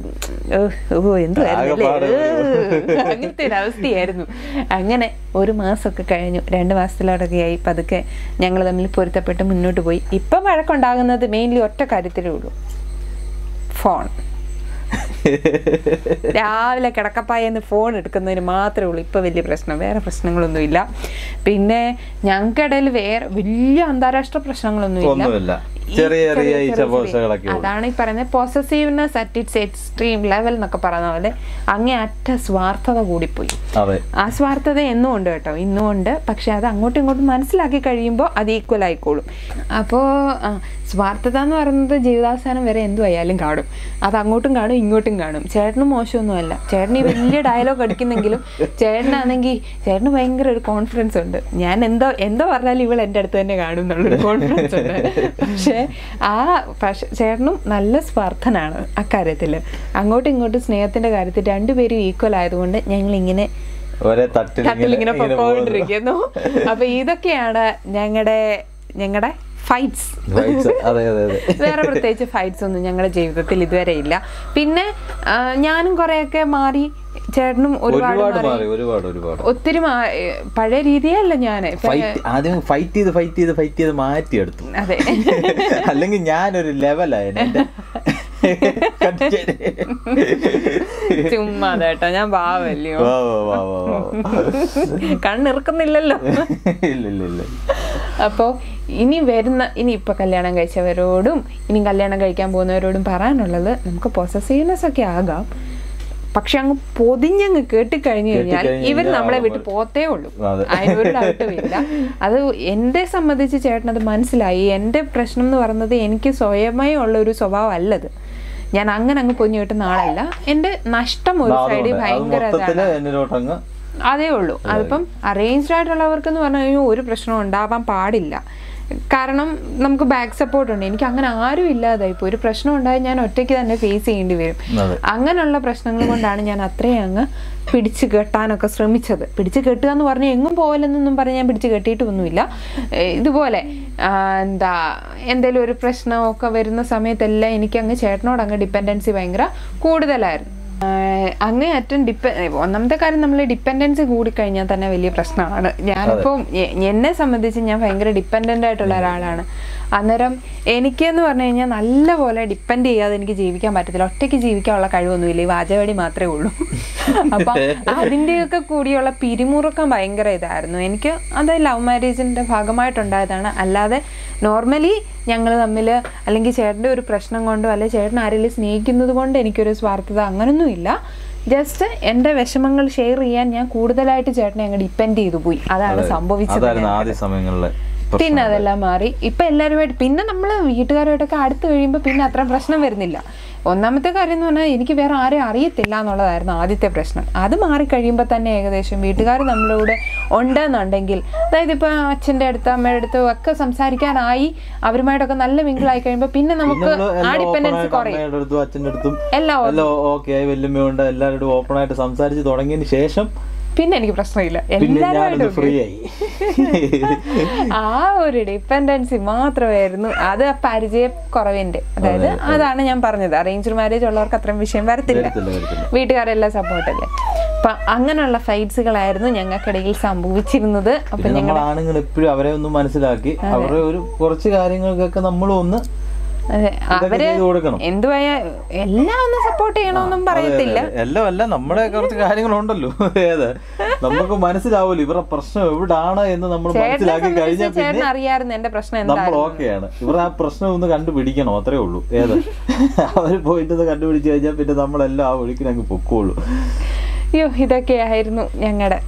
ഓ എന്തുവായിരുന്നു ആകെപ്പാടെ അങ്ങനത്തെ ഒരു അവസ്ഥയായിരുന്നു അങ്ങനെ ഒരു മാസമൊക്കെ കഴിഞ്ഞു രണ്ട് മാസത്തിലൊക്കെ ആയി പതുക്കെ ഞങ്ങൾ തമ്മിൽ പൊരുത്തപ്പെട്ട് മുന്നോട്ട് പോയി ഇപ്പം വഴക്കുണ്ടാകുന്നത് മെയിൻലി ഒറ്റ കാര്യത്തിലേ ഉള്ളൂ ഫോൺ രാവിലെ കിടക്കപ്പായെന്ന് ഫോൺ എടുക്കുന്നതിന് മാത്രമേ ഉള്ളൂ ഇപ്പൊ വലിയ പ്രശ്നം വേറെ പ്രശ്നങ്ങളൊന്നുമില്ല പിന്നെ ഞങ്ങൾക്കിടയിൽ വേറെ വലിയ അന്താരാഷ്ട്ര പ്രശ്നങ്ങളൊന്നുമില്ല ഒന്നുമില്ല ഈ ചെറിയ ചെറിയ ചെറിയ ഈച്ചപോഷകളൊക്കെ ഉള്ളൂ. അതാണ് ഈ പറയുന്നത് possessiveness at its extreme level എന്നൊക്കെ പറയുന്ന പോലെ അങ്ങേ അറ്റ സ്വാർത്ഥത കൂടിപ്പോയി അതെ ആ സ്വാർത്ഥത എന്നും ഉണ്ട് കേട്ടോ ഇന്നും ഉണ്ട് പക്ഷെ അത് അങ്ങോട്ടും ഇങ്ങോട്ടും മനസ്സിലാക്കി കഴിയുമ്പോൾ അത് ഈക്വൽ ആയിക്കോളും അപ്പോൾ സ്വാർത്ഥത എന്ന് പറയുന്നത് ജീവിതാവസാനം വരെ എന്തു ആയാലും കാണും അത് അങ്ങോട്ടും കാണും ഇങ്ങോട്ടും കാണും ചേട്ടനും മോശമൊന്നുമല്ല ചേട്ടന് ഈ വലിയ ഡയലോഗ് അടിക്കുന്നെങ്കിലും ചേട്ടനാണെങ്കിൽ ചേട്ടന് ഭയങ്കര ഒരു കോൺഫിഡൻസ് ഉണ്ട് ഞാൻ എന്തോ എന്തോ പറഞ്ഞാലും ഇവൾ എൻ്റെ അടുത്ത് തന്നെ കാണും എന്നുള്ളൊരു കോൺഫിഡൻസ് ഉണ്ട് പക്ഷേ ആ പക്ഷെ ചേട്ടനും നല്ല സ്വാർത്ഥനാണ് അക്കാര്യത്തിൽ അങ്ങോട്ടും ഇങ്ങോട്ടും സ്നേഹത്തിന്റെ കാര്യത്തിൽ രണ്ടുപേരും ഈക്വൽ ആയതുകൊണ്ട് ഞങ്ങൾ ഇങ്ങനെ ഒരേ തട്ടിൽ തട്ടിൽ ഇങ്ങനെ പൊക്കോണ്ടിരിക്കുന്നു അപ്പൊ ഇതൊക്കെയാണ് ഞങ്ങളുടെ ഞങ്ങളുടെ ഫൈറ്റ്സ് Vibes. അതെ അതെ അതെ വേറെ പ്രത്യേകിച്ച് ഫൈറ്റ്സ് ഒന്നും ഞങ്ങളുടെ ജീവിതത്തിൽ ഇതുവരെ ഇല്ല പിന്നെ ആ, ഞാനും കുറെയൊക്കെ മാറി ചേട്ടനും ഒരുപാട് ഒരുപാട് മാറി മാറി ഒരുപാട് ഒരുപാട് ഒത്തിരി മാ- ഏ, പഴയ രീതിയല്ല ഞാൻ ഫൈറ്റ് ആദ്യം ഫൈറ്റ് ചെയ്ത് ഫൈറ്റ് ചെയ്ത് ഫൈറ്റ് ചെയ്ത് മാറ്റിയെടുത്തു അതെ അല്ലെങ്കിൽ ഞാനൊരു ലെവലായിരുന്നു എന്റെ കടിച്ചേനെ. ചുമ്മാ കേട്ടോ ഞാൻ പാവല്ലയോ വാ, വാ, വാ, വാ, വാ. കണ്ണിറുക്കുന്നില്ലല്ലോ ഇല്ല ഇല്ല ഇല്ല അപ്പോൾ ഇനി വരുന്ന ഇനി ഇപ്പൊ കല്യാണം കഴിച്ചവരോടും ഇനി കല്യാണം കഴിക്കാൻ പോകുന്നവരോടും പറയാനുള്ളത് നമുക്ക് പൊസസീവ്നെസ് ഒക്കെ ആകാം പക്ഷെ അങ്ങ് പൊതിഞ്ഞങ്ങ് കേട്ടിക്കഴിഞ്ഞു കഴിഞ്ഞാൽ കേട്ടിക്കഴിഞ്ഞ് ഇവർ കഴിഞ്ഞാൽ നമ്മളെ ആ, വിട്ട് പോത്തേ ഉള്ളൂ അതെ. അതിനൊരു ഡൗട്ടും ഇല്ല അത് എന്നെ സംബന്ധിച്ച് ചേട്ടനത് മനസ്സിലായി എൻ്റെ പ്രശ്നം എന്ന് പറയുന്നത് എനിക്ക് സ്വയമേ ഉള്ള ഒരു സ്വഭാവം അല്ലത് ഞാൻ അങ്ങനെ അങ്ങ് പൊതിഞ്ഞു കിട്ടുന്ന ആളല്ല എൻ്റെ നഷ്ടം ഒരു സൈഡിൽ അതുകൊണ്ട് അത് ഭയങ്കര മൊത്തത്തില് എന്നിലോട്ടങ്ങ് അതേ ഉള്ളൂ അതിപ്പം അറേഞ്ച്ഡ് ആയിട്ടുള്ളവർക്ക് എന്ന് പറഞ്ഞു കഴിഞ്ഞാൽ ഒരു പ്രശ്നം ഉണ്ടാവാൻ പാടില്ല കാരണം നമുക്ക് ബാക്ക് സപ്പോർട്ട് ഉണ്ട് എനിക്ക് അങ്ങനെ ആരും ഇല്ലാതെ ഇപ്പോൾ ഒരു പ്രശ്നം ഉണ്ടായി ഞാൻ ഒറ്റയ്ക്ക് തന്നെ ഫേസ് ചെയ്യേണ്ടി വരും അതെ അങ്ങനെയുള്ള പ്രശ്നങ്ങൾ കൊണ്ടാണ് ഞാൻ അത്രയും അങ്ങ് പിടിച്ചു കെട്ടാനൊക്കെ ശ്രമിച്ചത് പിടിച്ചു കെട്ടുക എന്ന് പറഞ്ഞാൽ എങ്ങും പോകലെന്നൊന്നും പറഞ്ഞ് ഞാൻ പിടിച്ചു കെട്ടിയിട്ടൊന്നുമില്ല ഏ, ഇതുപോലെ ആ, എന്താ എന്തെങ്കിലും ഒരു പ്രശ്നമൊക്കെ വരുന്ന സമയത്തെല്ലാം എനിക്ക് അങ്ങ് ചേട്ടനോട് അങ്ങ് ഡിപ്പെൻഡൻസി ഭയങ്കര കൂടുതലായിരുന്നു ആഹ് അങ്ങേയറ്റം ഡിപ്പ ഒന്നാമത്തെ കാര്യം നമ്മൾ ഡിപ്പെൻഡൻസി കൂടിക്കഴിഞ്ഞാൽ തന്നെ വലിയ പ്രശ്നമാണ് ഞാനിപ്പോൾ എ- എന്നെ സംബന്ധിച്ച് ഞാൻ ഭയങ്കര ഡിപ്പെൻഡൻ്റ് ആയിട്ടുള്ള ഒരാളാണ് അന്നേരം എനിക്കെന്ന് പറഞ്ഞു കഴിഞ്ഞാൽ നല്ലപോലെ ഡിപ്പെൻഡ് ചെയ്യാതെ എനിക്ക് ജീവിക്കാൻ പറ്റത്തില്ല ഒറ്റയ്ക്ക് ജീവിക്കാനുള്ള കഴിവൊന്നുമില്ല ഈ വാചകടി മാത്രമേ ഉള്ളൂ അപ്പം അതിൻ്റെയൊക്കെ കൂടിയുള്ള പിരിമുറുക്കം ഭയങ്കര ഇതായിരുന്നു എനിക്ക് അത് ലവ് മാരേജിൻ്റെ ഭാഗമായിട്ടുണ്ടായതാണ് അല്ലാതെ നോർമലി ഞങ്ങൾ തമ്മിൽ അല്ലെങ്കിൽ ചേട്ടൻ്റെ ഒരു പ്രശ്നം കൊണ്ടോ അല്ലെങ്കിൽ ചേട്ടൻ ആരെങ്കിലും സ്നേഹിക്കുന്നത് കൊണ്ട് എനിക്കൊരു സ്വാർത്ഥത അങ്ങനൊന്നുമില്ല ജസ്റ്റ് എൻ്റെ വിഷമങ്ങൾ ഷെയർ ചെയ്യാൻ ഞാൻ കൂടുതലായിട്ട് ചേട്ടനെ അങ്ങ് ഡിപ്പെൻഡ് ചെയ്തു പോയി അതാണ് സംഭവിച്ചത് അതായിരുന്നു ആദ്യ സമയങ്ങളിലെ പ്രശ്നം. പിന്നെ അതെല്ലാം മാറി ഇപ്പൊ എല്ലാവരുമായിട്ട് പിന്നെ നമ്മൾ വീട്ടുകാരുമായിട്ടൊക്കെ അടുത്ത് കഴിയുമ്പോൾ പിന്നെ അത്ര പ്രശ്നം വരുന്നില്ല ഒന്നാമത്തെ കാര്യം എന്ന് പറഞ്ഞാൽ എനിക്ക് വേറെ ആരെയും അറിയത്തില്ല എന്നുള്ളതായിരുന്നു ആദ്യത്തെ പ്രശ്നം അത് മാറിക്കഴിയുമ്പോൾ തന്നെ ഏകദേശം വീട്ടുകാർ നമ്മളോട് ഉണ്ടെന്നുണ്ടെങ്കിൽ അതായത് ഇപ്പൊ അച്ഛൻ്റെ അടുത്ത് അമ്മയുടെ അടുത്ത് ഒക്കെ സംസാരിക്കാനായി അവരുമായിട്ടൊക്കെ നല്ല മിങ്കിളായി കഴിയുമ്പോൾ പിന്നെ നമുക്ക് നമ്മള് ആ എല്ലാം ഡിപ്പെൻഡൻസി open ആയിട്ട് കുറയും അമ്മയുടെ അടുത്തും അച്ഛൻ്റെ അടുത്തും എല്ലാം എല്ലാം ഓക്കെ ആയി വല്യമ്മയുണ്ട് എല്ലാവരോടും ഓപ്പൺ ആയിട്ട് സംസാരിച്ച് തുടങ്ങിയതിന് ശേഷം പിന്നെ എനിക്ക് പ്രശ്നമില്ല പിന്നെ ഞാനൊന്ന് എല്ലാവരും ഫ്രീ ആയി ആ ഒരു ഡിപ്പെൻഡൻസി മാത്രമായിരുന്നു അത് പരിചയ കുറവിന്റെ അതായത് അതാണ് ഞാൻ പറഞ്ഞത് അറേഞ്ച് മാരേജ് ഉള്ളവർക്ക് അത്രയും വിഷയം വരത്തില്ല വരത്തില്ല വരത്തില്ല വീട്ടുകാരെല്ലാം സപ്പോർട്ടല്ലേ അപ്പൊ അങ്ങനെയുള്ള ഫൈറ്റ്സുകളായിരുന്നു ഞങ്ങൾക്കിടയിൽ സംഭവിച്ചിരുന്നത് അപ്പൊ പിന്നെ നമ്മൾ ആണുങ്ങൾ എപ്പോഴും അവരെ ഒന്ന് മനസ്സിലാക്കി അവരുടെ ഒരു കുറച്ച് കാര്യങ്ങൾക്കൊക്കെ നമ്മൾ ഒന്ന് അതെ, ഇതൊക്കെ അവര് ചെയ്ത് കൊടുക്കണം എന്തുവായ എല്ലാം ഒന്ന് സപ്പോർട്ട് ചെയ്യണമെന്നും പറയത്തില്ല എല്ലാം അല്ല നമ്മുടെ കുറച്ച് കാര്യങ്ങളുണ്ടല്ലോ ഏത് നമുക്ക് മനസ്സിലാവൂല്ലോ ഇവരുടെ പ്രശ്നം എവിടാണ് എന്ന് നമ്മൾ ചേട്ടനെ മനസ്സിലാക്കി കഴിഞ്ഞാൽ സംബന്ധിച്ച് ചേട്ടൻ പിന്നെ അറിയാറുണ്ട് എന്റെ പ്രശ്നം എന്താ നമ്മൾ ഓക്കെയാണ് ഇവർ ആ പ്രശ്നം ഒന്ന് കണ്ടുപിടിക്കണം അത്രേ ഉള്ളൂ ഏത് അവർ പോയിട്ട് ഒന്ന് കണ്ടുപിടിച്ച് കഴിഞ്ഞാൽ പിന്നെ നമ്മളെല്ലാം ആ ഒഴുക്കിന് അങ്ങ് പൊക്കോളൂ അയ്യോ ഇതൊക്കെയായിരുന്നു ഞങ്ങളുടെ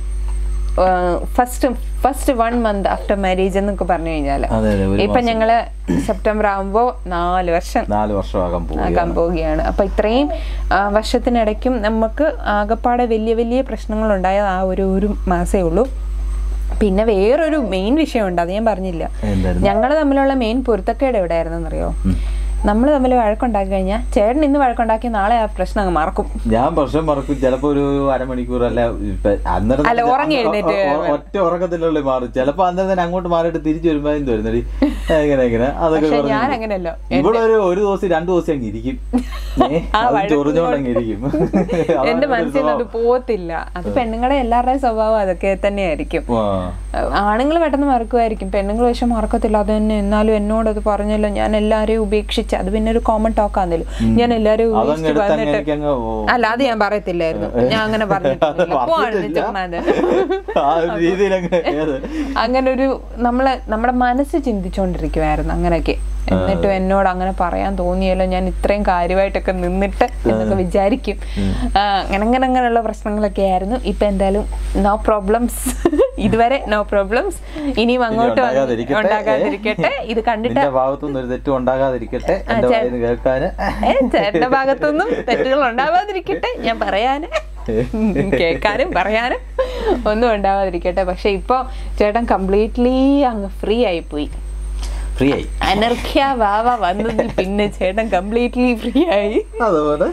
first first one month after marriage എന്നൊക്കെ പറഞ്ഞു കഴിഞ്ഞാൽ അതെ അതെ ഒരു ഇപ്പൊ ഞങ്ങള് സെപ്റ്റംബർ ആകുമ്പോ നാല് വർഷം നാല് വർഷമാകാൻ പോകും ആകാൻ പോവുകയാണ് അപ്പൊ ഇത്രയും ആ, വർഷത്തിനിടയ്ക്കും നമുക്ക് ആകപ്പാടെ വലിയ വലിയ പ്രശ്നങ്ങൾ ഉണ്ടായത് ആ ഒരു ഒരു മാസേ ഉള്ളൂ പിന്നെ വേറൊരു മെയിൻ വിഷയമുണ്ട് അത് ഞാൻ പറഞ്ഞില്ല എന്തായിരുന്നു ഞങ്ങൾ തമ്മിലുള്ള മെയിൻ പൊരുത്തക്കേട് എവിടെയായിരുന്നെന്നറിയോ നമ്മൾ തമ്മിൽ വഴക്കുണ്ടാക്കി കഴിഞ്ഞാൽ ചേട്ടൻ ഇന്ന് വഴക്കുണ്ടാക്കി നാളെ ആ പ്രശ്നം അങ്ങ് മറക്കും ഞാൻ പ്രശ്നം മറക്കും ചിലപ്പോ ഒരു അരമണിക്കൂർ അല്ല ഇപ്പൊ അന്നേരം അല്ല, തന്നെ ഉറങ്ങി അന്ന് എഴുന്നേറ്റ് ഒ- ഒ- ഒറ്റ ഉറക്കത്തിലുള്ള മാറും ചിലപ്പോ അന്നേരം തന്നെ അങ്ങോട്ട് മാറിയിട്ട് തിരിച്ചു വരുമ്പോ എന്ത് വരുന്നടി എങ്ങനെ എങ്ങനെ അതൊക്കെ പക്ഷെ പറഞ്ഞു ഞാൻ അങ്ങനെയല്ല ഇവിടെ ഒരു ഒരു ദിവസം രണ്ടു ദിവസം അങ്ങ് ഇരിക്കും ഏ, ആ അത് വഴക്ക് ചൊറിഞ്ഞോണ്ട് അങ്ങ് ഇരിക്കും അതാണ് എന്റെ ഒരു മനസ്സിൽ നിന്ന് അത് സ്വഭാവം. പോകത്തില്ല അത് പെണ്ണുങ്ങളുടെ എല്ലാവരുടെയും സ്വഭാവം അതൊക്കെ തന്നെയായിരിക്കും ആ. ആണുങ്ങൾ പെട്ടെന്ന് മറക്കുമായിരിക്കും പെണ്ണുങ്ങൾ പക്ഷെ മറക്കത്തില്ല അത് തന്നെ എന്നാലും എന്നോട് അത് പറഞ്ഞല്ലോ ഞാൻ എല്ലാരെയും ഉപേക്ഷിച്ച് അത് പിന്നെ ഒരു കോമൺ ടോക്ക് ആണല്ലോ ഞാൻ എല്ലാരെയും അതങ്ങ് ഉപേക്ഷിച്ച് എടുത്ത് അങ്ങ് വന്നിട്ട് എനിക്കങ്ങ് ഓ- അല്ല അത് ഞാൻ പറയത്തില്ലായിരുന്നു ഞാൻ അങ്ങനെ പറഞ്ഞിട്ടില്ല പോവാണ് ചുമ്മാതെ. ആ ഒരു രീതിയിലങ്ങ് ഏത് അങ്ങനെ ഒരു നമ്മളെ നമ്മുടെ മനസ്സ് ചിന്തിച്ചുകൊണ്ടിരിക്കുമായിരുന്നു അങ്ങനെയൊക്കെ എന്നിട്ടും എന്നോട് അങ്ങനെ പറയാൻ തോന്നിയല്ലോ ഞാൻ ഇത്രയും കാര്യമായിട്ടൊക്കെ നിന്നിട്ട് എന്നൊക്കെ വിചാരിക്കും ആ, അങ്ങനെ അങ്ങനെ അങ്ങനെയുള്ള പ്രശ്നങ്ങളൊക്കെ ആയിരുന്നു ഇപ്പൊ എന്തായാലും നോ പ്രോബ്ലംസ് ഇതുവരെ നോ പ്രോബ്ലംസ് ഇനിയും അങ്ങോട്ട് വന്ന് ഉണ്ടാകാതിരിക്കട്ടെ. ഉണ്ടാകാതിരിക്കട്ടെ ഇത് കണ്ടിട്ട് നിന്റെ ഭാഗത്തുനിന്ന് ഒരു തെറ്റും ഉണ്ടാകാതിരിക്കട്ടെ എന്റെ ചേ- വായിന്ന് കേൾക്കാന് ഏ, ചേട്ടന്റെ ഭാഗത്തൊന്നും തെറ്റുകൾ ഉണ്ടാവാതിരിക്കട്ടെ ഞാൻ പറയാന് കേൾക്കാനും പറയാനും ഒന്നും ഉണ്ടാവാതിരിക്കട്ടെ പക്ഷെ ഇപ്പൊ ചേട്ടൻ കംപ്ലീറ്റ്ലി അങ്ങ് ഫ്രീ ആയി പോയി ഫ്രീ ആയി അനർഖ്യ വാവ വന്നതിൽ പിന്നെ ചേട്ടൻ കംപ്ലീറ്റ്ലി ഫ്രീ ആയി അതുപോലെ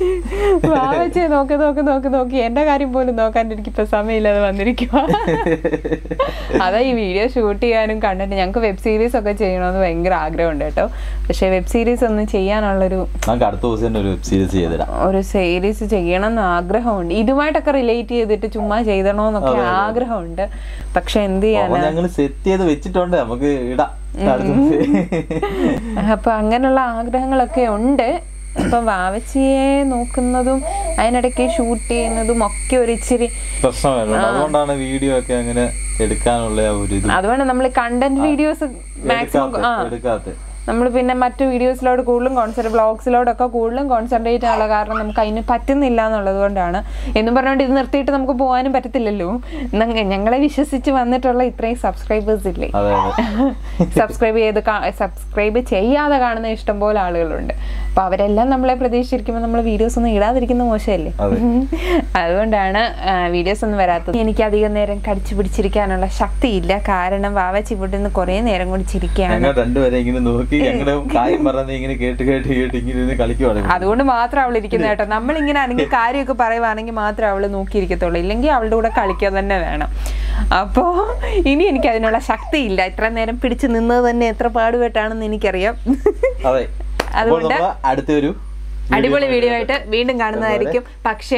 വാവച്ചെ നോക്കി നോക്കി നോക്കി നോക്കി എന്റെ കാര്യം പോലും നോക്കാൻ എനിക്കിപ്പോ സമയമില്ലാതെ വന്നിരിക്കുക അതാ ഈ വീഡിയോ ഷൂട്ട് ചെയ്യാനും കണ്ടിട്ട് ഞങ്ങൾക്ക് വെബ് സീരീസ് ഒക്കെ ചെയ്യണമെന്ന് ഭയങ്കര ആഗ്രഹമുണ്ട് കേട്ടോ പക്ഷെ വെബ് സീരീസ് ഒന്നും ചെയ്യാനുള്ളൊരു നമുക്ക് അടുത്ത ദിവസം തന്നെ ഒരു വെബ് സീരീസ് ചെയ്തിടാം ഒരു സീരീസ് ചെയ്യണം എന്ന് ആഗ്രഹമുണ്ട് ഇതുമായിട്ടൊക്കെ റിലേറ്റ് ചെയ്തിട്ട് ചുമ്മാ ചെയ്തണോന്നൊക്കെ ആഗ്രഹമുണ്ട് പക്ഷെ എന്ത് അപ്പൊ ചെയ്യാനാ ഞങ്ങൾ സെറ്റ് ചെയ്ത് വെച്ചിട്ടുണ്ട് നമുക്ക് ഇടാം അടുത്ത ദിവസം. അപ്പൊ അങ്ങനെയുള്ള ആഗ്രഹങ്ങളൊക്കെ ഉണ്ട് ഇപ്പൊ വാവച്ചിയെ നോക്കുന്നതും അതിനിടയ്ക്ക് ഷൂട്ട് ചെയ്യുന്നതും ഒക്കെ ഒരു ഇച്ചിരി പ്രശ്നമായിരുന്നു അതുകൊണ്ടാണ് വീഡിയോ ഒക്കെ അങ്ങനെ എടുക്കാനുള്ള ആ ഒരു ഇത് അതുകൊണ്ട് നമ്മൾ കണ്ടന്റ് വീഡിയോസ് മാക്സിമം ആ എടുക്കാത്ത നമ്മൾ പിന്നെ മറ്റു വീഡിയോസിലോട് കൂടുതലും കോൺസെൻട്രേറ്റ് വ്ളോഗ്സിലോടൊക്കെ കൂടുതലും കോൺസെൻട്രേറ്റ് ചെയ്യാനുള്ള കാരണം നമുക്ക് അതിന് പറ്റുന്നില്ല എന്നുള്ളത് കൊണ്ടാണ് എന്നും പറഞ്ഞുകൊണ്ട് ഇത് നിർത്തിയിട്ട് നമുക്ക് പോകാനും പറ്റത്തില്ലല്ലോ ഞങ്ങ- ഞങ്ങളെ വിശ്വസിച്ച് വന്നിട്ടുള്ള ഇത്രയും സബ്സ്ക്രൈബേഴ്സ് ഇല്ലേ അതെ അതെ സബ്സ്ക്രൈബ് ചെയ്ത് സബ്സ്ക്രൈബ് ചെയ്യാതെ കാണുന്ന ഇഷ്ടംപോലെ ആളുകളുണ്ട് അപ്പൊ അവരെല്ലാം നമ്മളെ പ്രതീക്ഷിച്ചിരിക്കുമ്പോൾ നമ്മൾ വീഡിയോസ് ഒന്നും ഇടാതിരിക്കുന്ന മോശമല്ലേ അതെ. അതുകൊണ്ടാണ് വീഡിയോസ് ഒന്നും വരാത്തത് എനിക്ക് അധികം നേരം കടിച്ചു പിടിച്ചിരിക്കാനുള്ള ശക്തിയില്ല കാരണം വാവച്ചി ഇവിടെ നിന്ന് കുറേ നേരം കൂടി ചിരിക്കുകയാണ് ഞങ്ങൾ രണ്ടുപേരെ ഇങ്ങനെ നോക്കി ഞങ്ങളുടെ കാര്യം പറഞ്ഞ് ഇങ്ങനെ കേട്ട് കേട്ട് കേട്ട് ഇങ്ങനെ ഇരുന്ന് കളിക്കുവാണ് അതുകൊണ്ട് മാത്രം അവൾ ഇരിക്കുന്നത് കേട്ടോ നമ്മളിങ്ങനെ ആണെങ്കിൽ കാര്യമൊക്കെ പറയുവാണെങ്കിൽ മാത്രമേ അവള് നോക്കിയിരിക്കത്തുള്ളൂ ഇല്ലെങ്കിൽ അവളുടെ കൂടെ കളിക്കുക തന്നെ വേണം അപ്പോ ഇനി എനിക്ക് അതിനുള്ള ശക്തിയില്ല ഇത്ര നേരം പിടിച്ചു നിന്നത് തന്നെ എത്ര പാടുപെട്ടാണെന്ന് എനിക്കറിയാം അതെ അപ്പോൾ അതുകൊണ്ട് നമ്മൾ അടുത്തൊരു അടിപൊളി വീഡിയോ ആയിട്ട് വീണ്ടും കാണുന്നതായിരിക്കും പക്ഷേ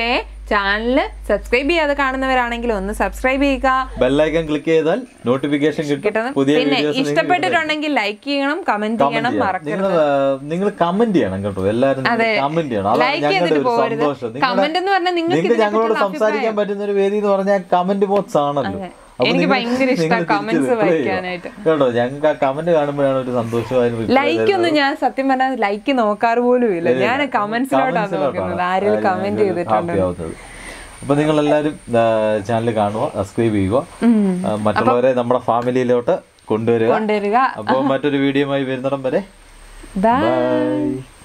ചാനൽ സബ്സ്ക്രൈബ് ചെയ്യാതെ കാണുന്നവരാണെങ്കിൽ ഒന്ന് സബ്സ്ക്രൈബ് ചെയ്യുക ബെല്ലൈക്കൺ ക്ലിക്ക് ചെയ്താൽ നോട്ടിഫിക്കേഷൻ കിട്ടും കിട്ടുന്നത് പുതിയ പിന്നെ വീഡിയോസ് ഇഷ്ടപ്പെട്ടിട്ടുണ്ടെങ്കിൽ ലൈക്ക് ചെയ്യണം കമന്റ് ചെയ്യണം മറക്കരുത് നിങ്ങൾ നിങ്ങൾ കമന്റ് ചെയ്യണം കേട്ടോ എല്ലാരും കമന്റ് ചെയ്യണം അതാണ് Like ഞങ്ങളുടെ ചെയ്തിട്ട് ഒരു പോകരുത്. സന്തോഷം Comment എന്ന് പറഞ്ഞാൽ നിങ്ങൾക്ക് നിങ്ങൾക്ക് ഇതിനെ ഞങ്ങളോട് പറ്റിയുള്ള സംസാരിക്കാൻ പറ്റുന്ന ഒരു വേദി എന്ന് പറഞ്ഞാൽ കമന്റ് ബോക്സ് ആണല്ലോ അപ്പൊ എനിക്ക് നിങ്ങൾ- ഭയങ്കര ഇഷ്ടാ നിങ്ങൾ തിരിച്ച് comments reply ചെയ്യുക. വായിക്കാനായിട്ട്. കേട്ടോ ഞങ്ങൾക്ക് ആ കമന്റ് കാണുമ്പോഴാണ് ഒരു സന്തോഷം അതിന് reply ലൈക്ക് ഒന്നും ഞാൻ സത്യം പറഞ്ഞാൽ ലൈക്ക് നോക്കാറ് പോലും ഇല്ല ഞാൻ കമന്റ്സിലോട്ടാണ് Comments-ലോട്ടാണ് നോക്കുന്നത് ആരെങ്കിലും അതിന് കമന്റ് ഞാനൊരു ചെയ്തിട്ടുണ്ട് happy ആവുന്നത്. അപ്പൊ നിങ്ങൾ എല്ലാവരും ചാനൽ കാണുക സബ്സ്ക്രൈബ് ചെയ്യുക ആ, മറ്റുള്ളവരെ നമ്മുടെ ഫാമിലിയിലോട്ട് കൊണ്ടുവരിക കൊണ്ടുവരിക അപ്പോൾ മറ്റൊരു വീഡിയോയുമായി വരുന്നിടം വരെ ബൈ ബൈ